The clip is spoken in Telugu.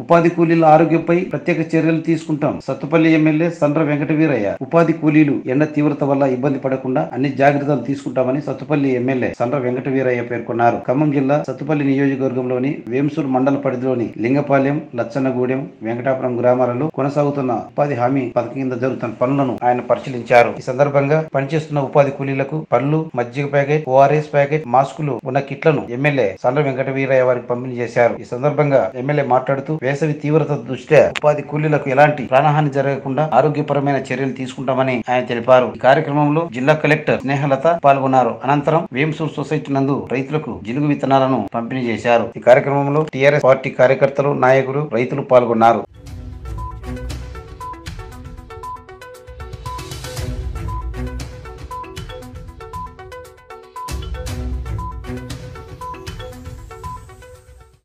ఉపాధి కూలీల ఆరోగ్యంపై ప్రత్యేక చర్యలు తీసుకుంటాం సత్తుపల్లి ఎమ్మెల్యే సండ్ర వెంకట వీరయ్య ఉపాధి కూలీలు ఎండ తీవ్రత వల్ల ఇబ్బంది పడకుండా అన్ని జాగ్రత్తలు తీసుకుంటామని సత్తుపల్లి ఎమ్మెల్యే సండ్ర వెంకట వీరయ్య పేర్కొన్నారు ఖమ్మం జిల్లా సత్తుపల్లి నియోజకవర్గంలోని వేంసూర్ మండల పరిధిలోని లింగపాలెం లచ్చన్నగూడెం వెంకటాపురం గ్రామాలలో కొనసాగుతున్న ఉపాధి హామీ పథకం కింద జరుగుతున్న పనులను ఆయన పరిశీలించారు ఈ సందర్భంగా పనిచేస్తున్న ఉపాధి కూలీలకు పళ్ళు మజ్జిగ ప్యాకెట్ ఓఆర్ఎస్ ప్యాకెట్ మాస్కులు ఉన్న కిట్లను ఎమ్మెల్యే సండ్ర వెంకట వీరయ్య వారికి పంపిణీ చేశారు ఈ సందర్భంగా ఎమ్మెల్యే మాట్లాడుతూ వేసవి తీవ్రత దృష్ట్యా ఉపాధి కూలీలకు ఎలాంటి ప్రాణహాని జరగకుండా ఆరోగ్యపరమైన చర్యలు తీసుకుంటామని ఆయన తెలిపారు ఈ కార్యక్రమంలో జిల్లా కలెక్టర్ స్నేహలత పాల్గొన్నారు అనంతరం వేంసూర్ సొసైటీ నందు రైతులకు జిలుగు విత్తనాలను పంపిణీ చేశారు ఈ కార్యక్రమంలో టీఆర్ఎస్ పార్టీ కార్యకర్తలు నాయకులు రైతులు పాల్గొన్నారు